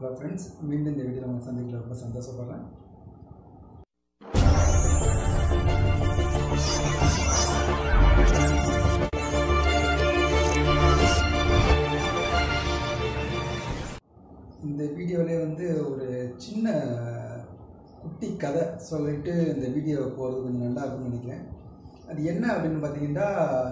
hello friends மீண்டும் இந்த வீடியோவில் உங்களை சந்திக்கல ரொம்ப சந்தோஷப்படுறேன் இந்த வீடியோவிலே வந்து ஒரு சின்ன குட்டி கதை சொல்லிட்டு இந்த வீடியோ போகிறது கொஞ்சம் நல்லா இருக்கும்னு நினைக்கிறேன் அது என்ன அப்படின்னு பார்த்தீங்கன்னா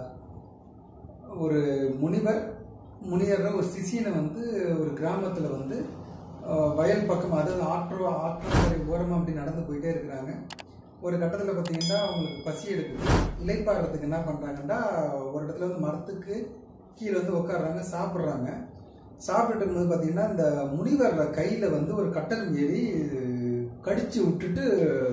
ஒரு முனிவர் முனிவர ஒரு சிசியனை வந்து ஒரு கிராமத்தில் வந்து அஹ், வயல் பக்கம் அதாவது ஆற்று ஆற்றங்கரை ஓரமாக அப்படி நடந்து போயிட்டே இருக்கிறாங்க ஒரு கட்டத்தில் பார்த்தீங்கன்னா அவங்களுக்கு பசி எடுக்குது இலைப்பாடுறதுக்கு என்ன பண்ணுறாங்கன்னா ஒரு இடத்துல வந்து மரத்துக்கு கீழே வந்து உட்காடுறாங்க சாப்பிட்றாங்க சாப்பிட்டுட்டு இருக்கும்போது பார்த்தீங்கன்னா இந்த முனிவரோட கையில் வந்து ஒரு கட்டல் ஏறி கடிச்சு விட்டுட்டு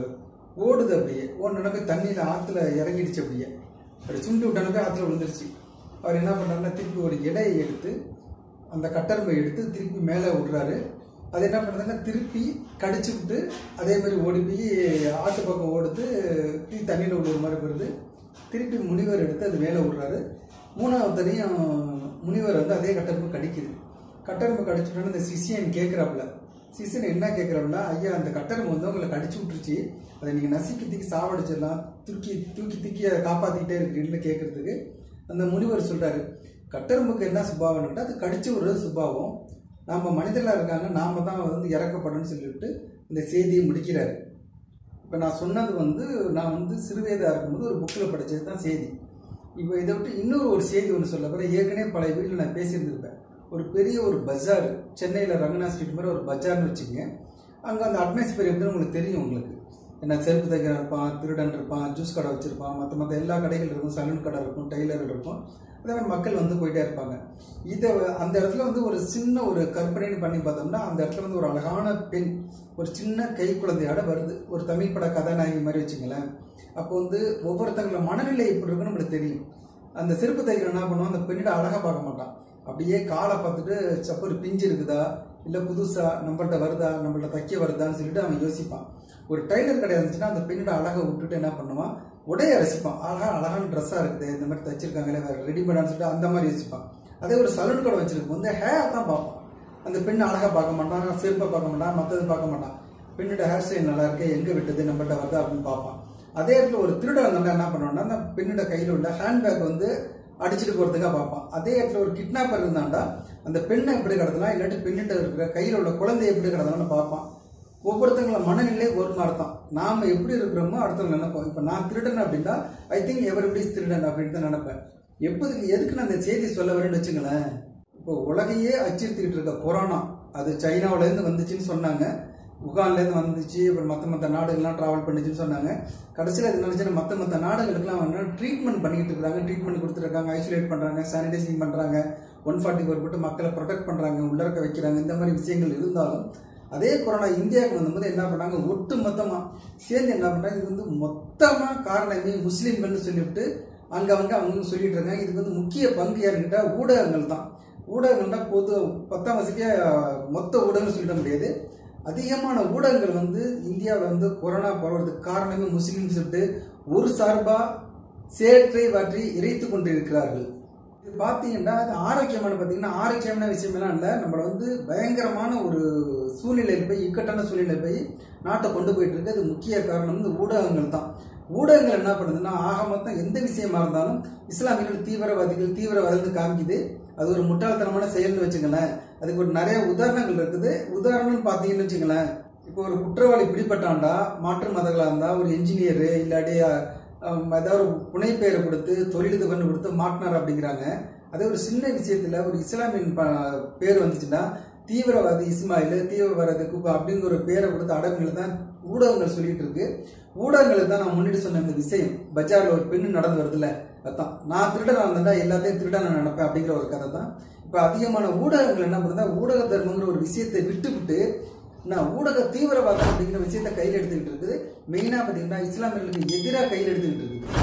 ஓடுது அப்படியே ஓடுன போய் தண்ணியில் ஆற்றுல இறங்கிடுச்சு அப்படியே அப்படி சுண்டி விட்டான போய் ஆற்றுல விழுந்துருச்சு அவர் என்ன பண்ணுறாருன்னா திருப்பி ஒரு எடையை எடுத்து அந்த கட்டரும்பை எடுத்து திருப்பி மேலே விடுறாரு அது என்ன பண்ணுறதுன்னா திருப்பி கடிச்சு விட்டு அதே மாதிரி ஓடி போய் ஆட்டு பக்கம் ஓடுது திருப்பி தண்ணியில் விடுற மாதிரி வருது திருப்பி முனிவர் எடுத்து அது மேலே விடுறாரு மூணாவது தரையும் முனிவர் வந்து அதே கட்டரும்பு கடிக்குது கட்டரும்பு கடிச்சுட்டோன்னு இந்த சிசியன் கேட்குறாப்புல சிசியன் என்ன கேட்குறாப்புல ஐயா அந்த கட்டரும்பு வந்து உங்களை கடிச்சு விட்டுருச்சு அதை நீங்கள் நசுக்கி தூக்கி சாவடிச்சிடலாம் தூக்கி தூக்கி தூக்கி அதை காப்பாற்றிக்கிட்டே இருக்கிறீங்கன்னு கேட்குறதுக்கு அந்த முனிவர் சொல்கிறாரு கட்டரும்புக்கு என்ன சுபாவம்னுட்டா அது கடிச்சு விடுறது சுபாவம் நாம் மனிதர்களாக இருக்காங்க நாம தான் வந்து இறக்கப்படணும்னு சொல்லிட்டு இந்த செய்தியை முடிக்கிறாரு இப்போ நான் சொன்னது வந்து நான் வந்து சிறுவயதாக இருக்கும்போது ஒரு புக்கில் படித்தது தான் செய்தி இப்போ இதை விட்டு இன்னொரு ஒரு செய்தி ஒன்று சொல்ல போகிறேன் ஏற்கனவே பழைய வீட்டில் நான் பேசியிருந்திருப்பேன் ஒரு பெரிய ஒரு பஜார் சென்னையில் ரங்கநாத் ஸ்ட்ரீட் மாதிரி ஒரு பஜார்னு வச்சுங்க அங்கே அந்த அட்மாஸ்பியர் எப்படின்னு உங்களுக்கு தெரியும் உங்களுக்கு என்ன செருப்பு தைக்கிறன் இருப்பான் திருடன் இருப்பான் ஜூஸ் கடை வச்சுருப்பான் மற்ற மற்ற எல்லா கடைகள் இருக்கும் சலூன் கடை இருக்கும் டெய்லர் இருக்கும் அதே மாதிரி மக்கள் வந்து போயிட்டே இருப்பாங்க இதை அந்த இடத்துல வந்து ஒரு சின்ன ஒரு கற்பனைன்னு பண்ணி பார்த்தோம்னா அந்த இடத்துல வந்து ஒரு அழகான பெண் ஒரு சின்ன கை குழந்தையோட வருது ஒரு தமிழ் பட கதாநாயகி மாதிரி வச்சுங்களேன் அப்போ வந்து ஒவ்வொருத்தங்களோட மனநிலை எப்படி இருக்குன்னு நம்மளுக்கு தெரியும் அந்த செருப்பு தைக்கிற என்ன பண்ணுவான் அந்த பெண்ணிட அழகாக பார்க்க மாட்டான் அப்படியே காலை பார்த்துட்டு சப்பல் பிஞ்சு இருக்குதா இல்லை புதுசா நம்மள்ட்ட வருதா நம்மள்ட்ட தைக்க வருதான்னு சொல்லிட்டு அவன் யோசிப்பான் ஒரு டைலர் கடை இருந்துச்சுன்னா அந்த பெண்ணோட அழகை விட்டுட்டு என்ன பண்ணுவான் உடைய ரசிப்பான் அழகா அழகான ட்ரெஸ்ஸாக இருக்குது இந்த மாதிரி தைச்சிருக்காங்களே வேறு ரெடிமேடான்னு சொல்லிட்டு அந்த மாதிரி யோசிப்பான் அதே ஒரு சலூன் கடை வச்சிருக்கும் வந்து ஹேர் தான் பார்ப்பான் அந்த பெண்ணை அழகாக பார்க்க மாட்டான் செருப்பை பார்க்க மாட்டான் மற்றது பார்க்க மாட்டான் பெண்ணோட ஹேர் ஸ்டைல் நல்லா இருக்கு எங்கே விட்டது நம்மள்ட்ட வருதா அப்படின்னு பார்ப்பான் அதே இடத்துல ஒரு திருடன் வந்தா என்ன பண்ணுவான்னா அந்த பெண்ணோட கையில் உள்ள ஹேண்ட்பேக் வந்து அடிச்சுட்டு போறதுக்காக பார்ப்பான் அதே இடத்துல ஒரு கிட்னாப்பர் இருந்தாண்டா அந்த பெண்ணை எப்படி கடத்தலாம் இல்லாட்டி பெண்ணிட்ட இருக்கிற கையில் உள்ள குழந்தைய எப்படி கடத்தலாம்னு பார்ப்பான் ஒவ்வொருத்தங்கள மனநிலை ஒரு மாதிரி தான் நாம எப்படி இருக்கிறோமோ அடுத்தவங்க நினைப்போம் இப்போ நான் திருடன் அப்படின்னா ஐ திங்க் எவரிபடி திருடன் அப்படின்னு தான் நினைப்பேன் எப்போதுக்கு எதுக்கு நான் இந்த செய்தி சொல்ல வரேன்னு வச்சுங்களேன் இப்போ உலகையே அச்சுறுத்திக்கிட்டு இருக்க கொரோனா அது சைனாவிலேருந்து வந்துச்சுன்னு சொன்னாங்க உகான்லேருந்து வந்துச்சு அப்புறம் மற்ற மற்ற நாடுகள்லாம் ட்ராவல் பண்ணுச்சுன்னு சொன்னாங்க கடைசியில் அது நினச்சுன்னா மற்ற மற்ற நாடுகளுக்குலாம் வந்து ட்ரீட்மெண்ட் பண்ணிக்கிட்டு இருக்காங்க ட்ரீட்மெண்ட் கொடுத்துருக்காங்க ஐசோலேட் பண்ணுறாங்க சானிடைசிங் பண்ணுறாங்க ஒன் ஃபார்ட்டி ஃபோர் போட்டு மக்களை ப்ரொடெக்ட் பண்ணுறாங்க உள்ளறக்க வைக்கிறாங்க இந்த மாதிரி விஷயங்கள் இருந்தாலும் அதே கொரோனா இந்தியாவுக்கு வந்தபோது என்ன பண்ணாங்க ஒட்டு மொத்தமாக சேர்ந்து என்ன பண்ணுறாங்க இது வந்து மொத்தமாக காரணமே முஸ்லீம்கள்னு சொல்லிவிட்டு அங்கே அவங்க அவங்க சொல்லிட்டு இருக்காங்க இதுக்கு வந்து முக்கிய பங்கு யாருக்கிட்ட ஊடகங்கள் தான் ஊடகங்கள்னா பொது பத்தாம் வசதியா மொத்த ஊடகங்கள் சொல்லிட முடியாது அதிகமான ஊடகங்கள் வந்து இந்தியாவில் வந்து கொரோனா பரவுறதுக்கு காரணமே முஸ்லீம் சொல்லிட்டு ஒரு சார்பா சேற்றை வாற்றி இறைத்து கொண்டு இருக்கிறார்கள் இது பார்த்தீங்கன்னா அது ஆரோக்கியமான பார்த்தீங்கன்னா ஆரோக்கியமான விஷயமெல்லாம் இல்லை நம்மளை வந்து பயங்கரமான ஒரு சூழ்நிலையில் போய் இக்கட்டான சூழ்நிலையில் போய் நாட்டை கொண்டு போயிட்டு இருக்கு அது முக்கிய காரணம் வந்து ஊடகங்கள் தான் ஊடகங்கள் என்ன பண்ணுதுன்னா ஆக மொத்தம் எந்த விஷயமா இருந்தாலும் இஸ்லாமியர்கள் தீவிரவாதிகள் தீவிரவாதிகள் காமிக்குது அது ஒரு முட்டாள்தனமான செயல்னு வச்சுங்களேன் அதுக்கு ஒரு நிறைய உதாரணங்கள் இருக்குது உதாரணம்னு பார்த்தீங்கன்னு வச்சுங்களேன் இப்போ ஒரு குற்றவாளி பிடிப்பட்டாண்டா மாற்று மதங்களாக இருந்தால் ஒரு இன்ஜினியரு இல்லாட்டி அஹ், ஏதாவது ஒரு புனைப்பெயரை கொடுத்து தொழிலுக்கு கொடுத்து மாட்டினார் அப்படிங்கிறாங்க அதே ஒரு சின்ன விஷயத்துல ஒரு இஸ்லாமியன் ப- பேர் வந்துச்சுன்னா தீவிரவாதி இஸ்மாயில் தீவிரவாதி குப்பா அப்படிங்கிற ஒரு பேரை கொடுத்து அடங்குல தான் ஊடகங்கள் சொல்லிட்டு இருக்கு ஊடகங்களுக்கு தான் நான் முன்னாடி சொன்ன இந்த விஷயம் பஜார்ல ஒரு பெண்ணு நடந்து வருதுல்ல அதான் நான் திருடனா இருந்தா எல்லாத்தையும் திருட நான் நினைப்பேன் அப்படிங்கிற ஒரு கதை தான் இப்போ அதிகமான ஊடகங்கள் என்ன பண்ணுதா ஊடக தர்மங்கிற ஒரு விஷயத்தை விட்டுவிட்டு நான் ஊடக தீவிரவாதம் அப்படிங்கிற விஷயத்தை கையில் எடுத்துக்கிட்டு இருக்குது மெயினாக பார்த்தீங்கன்னா இஸ்லாமியர்களுக்கு எதிராக கையில் எடுத்துக்கிட்டு இருக்குது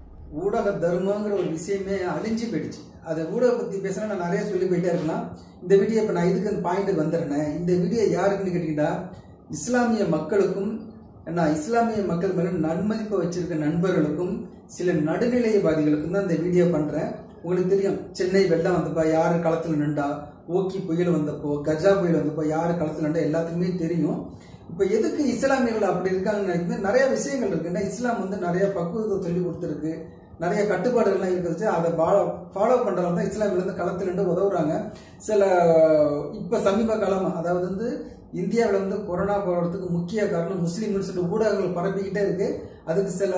ஊடக தர்மங்கிற ஒரு விஷயமே அழிஞ்சு போயிடுச்சு அதை ஊடக பற்றி பேசினா நான் நிறைய சொல்லி போயிட்டே இருக்கலாம் இந்த வீடியோ இப்போ நான் இதுக்கு அந்த பாயிண்ட்டுக்கு வந்துடுறேன் இந்த வீடியோ யாருக்குன்னு கேட்டிங்கன்னா இஸ்லாமிய மக்களுக்கும் நான் இஸ்லாமிய மக்கள் மேலே நன்மதிப்பை வச்சிருக்க நண்பர்களுக்கும் சில நடுநிலைவாதிகளுக்கும் தான் இந்த வீடியோ பண்ணுறேன் உங்களுக்கு தெரியும் சென்னை வெள்ளம் வந்தப்பா யார் களத்தில் நின்றா ஓக்கி புயல் வந்தப்போ கஜா புயல் வந்தப்போ யார் களத்தில் எல்லாத்துக்குமே தெரியும் இப்போ எதுக்கு இஸ்லாமியர்கள் அப்படி இருக்காங்கன்னு நினைக்கிறது நிறைய விஷயங்கள் இருக்கு ஏன்னா இஸ்லாம் வந்து நிறைய பக்குவத்தை சொல்லி கொடுத்துருக்கு நிறைய கட்டுப்பாடுகள்லாம் இருக்குது அதை ஃபாலோ ஃபாலோ பண்ணுறவங்க தான் இஸ்லாமியில் வந்து களத்தில் நின்று உதவுறாங்க சில இப்போ சமீப காலமாக அதாவது வந்து இந்தியாவில் வந்து கொரோனா போகிறதுக்கு முக்கிய காரணம் முஸ்லீம்னு சொல்லிட்டு ஊடகங்கள் பரப்பிக்கிட்டே இருக்கு அதுக்கு சில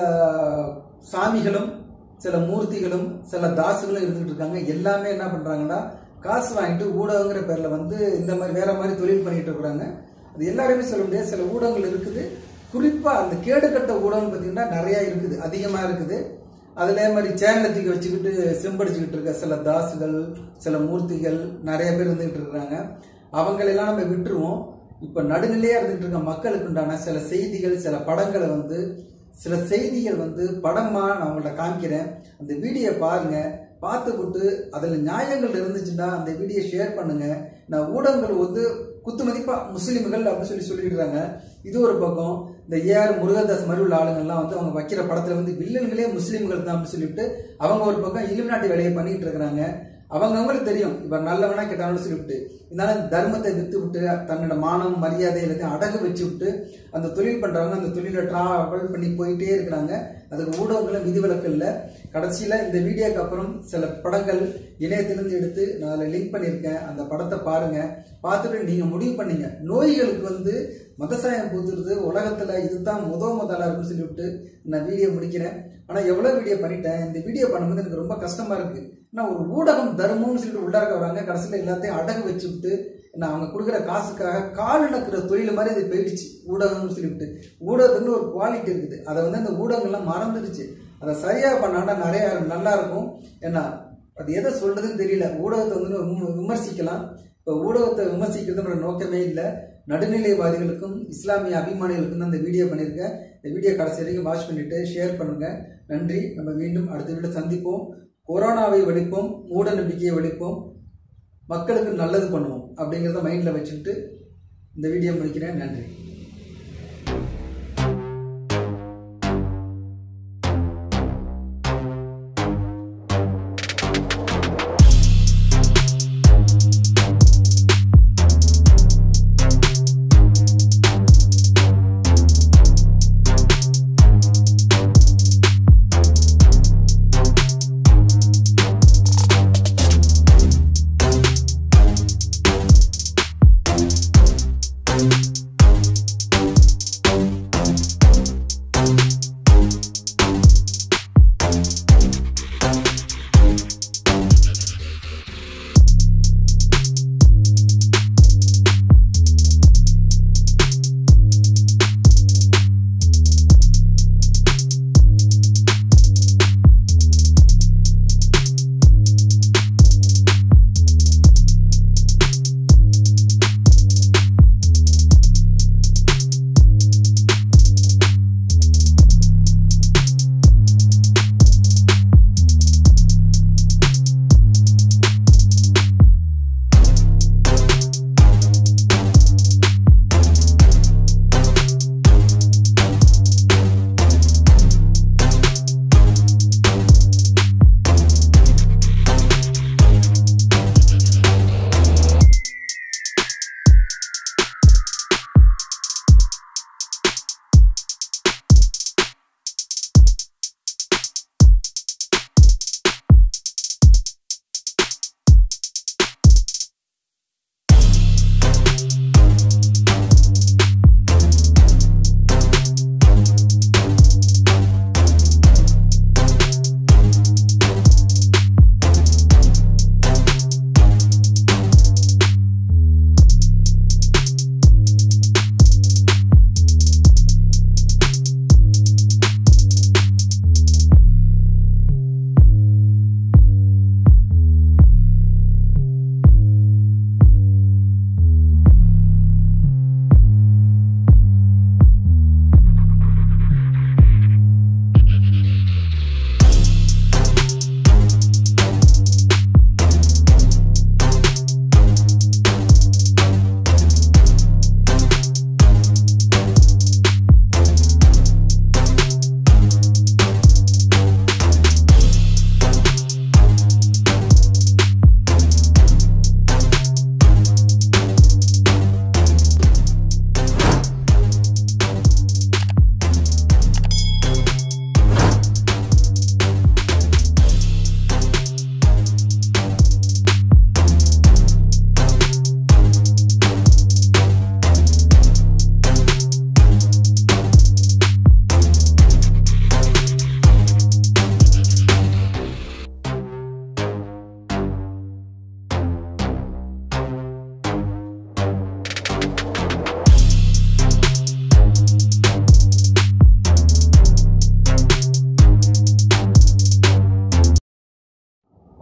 சாமிகளும் சில மூர்த்திகளும் சில தாசுகளும் இருந்துகிட்டு இருக்காங்க எல்லாமே என்ன பண்ணுறாங்கன்னா காசு வாங்கிட்டு ஊடகங்கிற பேரில் வந்து இந்த மாதிரி வேற மாதிரி தொழில் பண்ணிட்டு இருக்கிறாங்க அது எல்லாருமே சொல்ல முடியாது சில ஊடகங்கள் இருக்குது குறிப்பாக அந்த கேடுகட்ட ஊடகம் பார்த்தீங்கன்னா நிறையா இருக்குது அதிகமாக இருக்குது அதிலே மாதிரி சேனலை தூக்கி வச்சுக்கிட்டு செம்படிச்சுக்கிட்டு இருக்க சில தாசுகள் சில மூர்த்திகள் நிறைய பேர் இருந்துகிட்டு இருக்கிறாங்க அவங்களெல்லாம் நம்ம விட்டுருவோம் இப்போ நடுநிலையாக இருந்துகிட்டு இருக்க மக்களுக்கு உண்டான சில செய்திகள் சில படங்களை வந்து சில செய்திகள் வந்து படமா நான் உங்கள்ட்ட காமிக்கிறேன் அந்த வீடியோ பாருங்க பார்த்துக்கிட்டு அதில் நியாயங்கள் இருந்துச்சுன்னா அந்த வீடியோ ஷேர் பண்ணுங்க நான் ஊடகங்கள் வந்து குத்து மதிப்பா முஸ்லீம்கள் அப்படின்னு சொல்லி சொல்லிடுறாங்க இது ஒரு பக்கம் இந்த ஏஆர் முருகதாஸ் மாதிரி உள்ள ஆளுங்கள்லாம் வந்து அவங்க வைக்கிற படத்துல வந்து வில்லன்களே முஸ்லீம்கள் தான் அப்படின்னு சொல்லிட்டு அவங்க ஒரு பக்கம் இலுமினாட்டி வேலையை பண்ணிட்டு இருக்கிறாங்க அவங்க அவங்களுக்கு தெரியும் இப்ப நல்லவனா கெட்டவனு சொல்லிவிட்டு இருந்தாலும் தர்மத்தை வித்து விட்டு தன்னோட மானம் மரியாதை எல்லாத்தையும் அடகு வச்சு விட்டு அந்த தொழில் பண்றவங்க அந்த தொழிலை டிராவல் பண்ணி போயிட்டே இருக்கிறாங்க அதுக்கு ஊடகங்களும் விதிவிலக்கு இல்லை கடைசியில இந்த வீடியோக்கு அப்புறம் சில படங்கள் இணையத்திலிருந்து எடுத்து நான் அதில் லிங்க் பண்ணியிருக்கேன் அந்த படத்தை பாருங்க பார்த்துட்டு நீங்க முடிவு பண்ணீங்க நோய்களுக்கு வந்து மதசாயம் பூத்துறது உலகத்துல இதுதான் முத முதலா இருக்குன்னு சொல்லிவிட்டு நான் வீடியோ முடிக்கிறேன் ஆனா எவ்வளவு வீடியோ பண்ணிட்டேன் இந்த வீடியோ பண்ணும்போது எனக்கு ரொம்ப கஷ்டமா இருக்கு ஏன்னா ஒரு ஊடகம் தர்மம்னு சொல்லிட்டு உள்ளார வராங்க கடைசியில் எல்லாத்தையும் அடகு வச்சுவிட்டு நான் அவங்க கொடுக்குற காசுக்காக கால் நக்குற தொழில் மாதிரி அது போயிடுச்சு ஊடகம்னு சொல்லிவிட்டு ஊடகத்துக்குன்னு ஒரு குவாலிட்டி இருக்குது அதை வந்து அந்த ஊடகங்கள்லாம் மறந்துடுச்சு அதை சரியா பண்ணாண்டா நிறைய நல்லா இருக்கும் ஏன்னா அது எதை சொல்றதுன்னு தெரியல ஊடகத்தை வந்து விம- விமர்சிக்கலாம் இப்போ ஊடகத்தை விமர்சிக்கிறது நம்மளோட நோக்கமே இல்லை நடுநிலைவாதிகளுக்கும் இஸ்லாமிய அபிமானிகளுக்கும் தான் இந்த வீடியோ பண்ணியிருக்கேன் இந்த வீடியோ கடைசி வரைக்கும் வாட்ச் பண்ணிட்டு ஷேர் பண்ணுங்க நன்றி நம்ம மீண்டும் அடுத்த வீடியோ சந்திப்போம் கொரோனாவை வெடிப்போம் மூட நம்பிக்கையை வெடிப்போம் மக்களுக்கு நல்லது பண்ணுவோம் அப்படிங்கிறத மைண்டில் வச்சுக்கிட்டு இந்த வீடியோ முடிக்கிறேன் நன்றி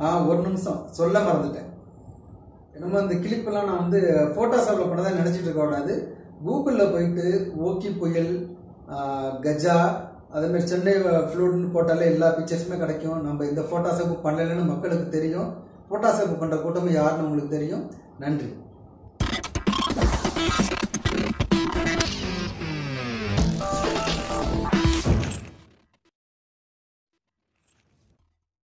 ஆ ஒரு நிமிஷம் சொல்ல மறந்துட்டேன் என்னமோ அந்த கிளிப்பெல்லாம் நான் வந்து ஃபோட்டோஷாப்பில் பண்ணதான் நினச்சிட்டு இருக்க கூடாது கூகுளில் போயிட்டு ஓக்கி புயல் ஆ, கஜா அதே மாதிரி சென்னை ஃப்ளூட்னு போட்டாலே எல்லா பிக்சர்ஸுமே கிடைக்கும் நம்ம இந்த ஃபோட்டோஷாப் பண்ணலைன்னு மக்களுக்கு தெரியும் ஃபோட்டோஷாப் பண்ணுற கூட்டமும் யாருன்னு உங்களுக்கு தெரியும் நன்றி